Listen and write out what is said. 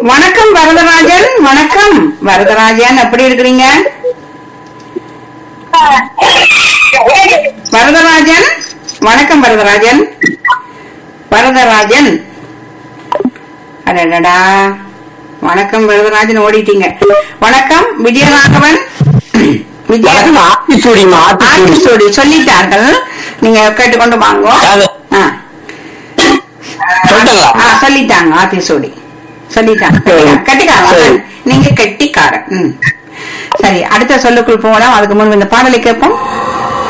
வணக்கம் வரதராஜன் வணக்கம் வரதராஜன் எப்படி இருக்கிறீங்க வரதராஜன் வணக்கம் வரதராஜன் வரதராஜன் அடடடா வணக்கம் வரதராஜன் ஓடிட்டீங்க வணக்கம் விஜயராகவன் விஜய வணக்கம் ஆத்திச்சூடிமா ஆத்திச்சூடி ஆர்டிஸ்டோடு சொல்லிட்டார்கள் நீங்க கேட்டுக்கொண்டு வாங்க யாரு? ஆ. சொல்லிட்டாங்களா? ஆ, சொல்லிட்டாங்க ஆத்திசோடி சொல்லிட்டாங்க சரி. கட்டிக்காரன் சரி. நீங்க கெட்டிக்காரன் ம் சரி அடுத்த சொல்லுக்குள் போகலாம் அதுக்கு முன்பு இந்த பாடலை கேட்போம்